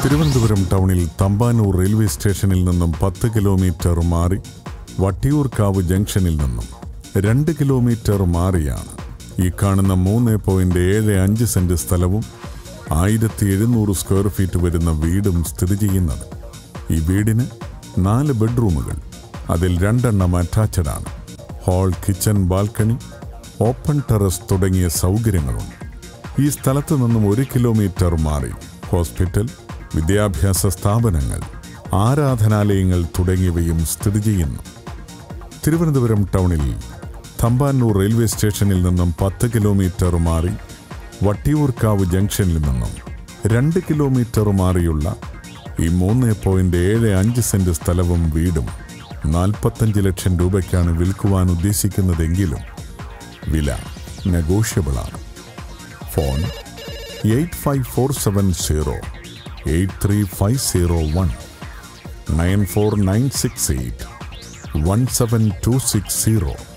തിരുവനന്തപുരം ടൗണിൽ തമ്പാനൂർ റെയിൽവേ സ്റ്റേഷനിൽ നിന്നും പത്ത് കിലോമീറ്റർ മാറി വട്ടിയൂർക്കാവ് ജംഗ്ഷനിൽ നിന്നും രണ്ട് കിലോമീറ്റർ മാറിയാണ് ഈ കാണുന്ന മൂന്ന് പോയിന്റ് ഏഴ് അഞ്ച് സെന്റ് സ്ഥലവും ആയിരത്തി എഴുന്നൂറ് സ്ക്വയർ ഫീറ്റ് വരുന്ന വീടും സ്ഥിതി ചെയ്യുന്നത് ഈ വീടിന് നാല് ബെഡ്റൂമുകൾ അതിൽ രണ്ടെണ്ണം അറ്റാച്ച്ഡ് ആണ് hall kitchen balcony open terrace തുടങ്ങിയ സൗകര്യങ്ങളുണ്ട് ഈ സ്ഥലത്ത് നിന്നും ഒരു കിലോമീറ്റർ മാറി ഹോസ്പിറ്റൽ വിദ്യാഭ്യാസ സ്ഥാപനങ്ങൾ ആരാധനാലയങ്ങൾ തുടങ്ങിയവയും സ്ഥിതി ചെയ്യുന്നു തിരുവനന്തപുരം ടൗണിൽ തമ്പാനൂർ റെയിൽവേ സ്റ്റേഷനിൽ നിന്നും പത്ത് കിലോമീറ്റർ മാറി വട്ടിയൂർക്കാവ് ജംഗ്ഷനിൽ നിന്നും രണ്ട് കിലോമീറ്റർ മാറിയുള്ള ഈ മൂന്ന് പോയിന്റ് ഏഴ് അഞ്ച് സെന്റ് സ്ഥലവും വീടും നാൽപ്പത്തഞ്ച് ലക്ഷം രൂപയ്ക്കാണ് വിൽക്കുവാൻ ഉദ്ദേശിക്കുന്നതെങ്കിലും വില നെഗോഷ്യബിളാണ് phone eight five four seven zero eight three five zero one nine four nine six eight one seven two six zero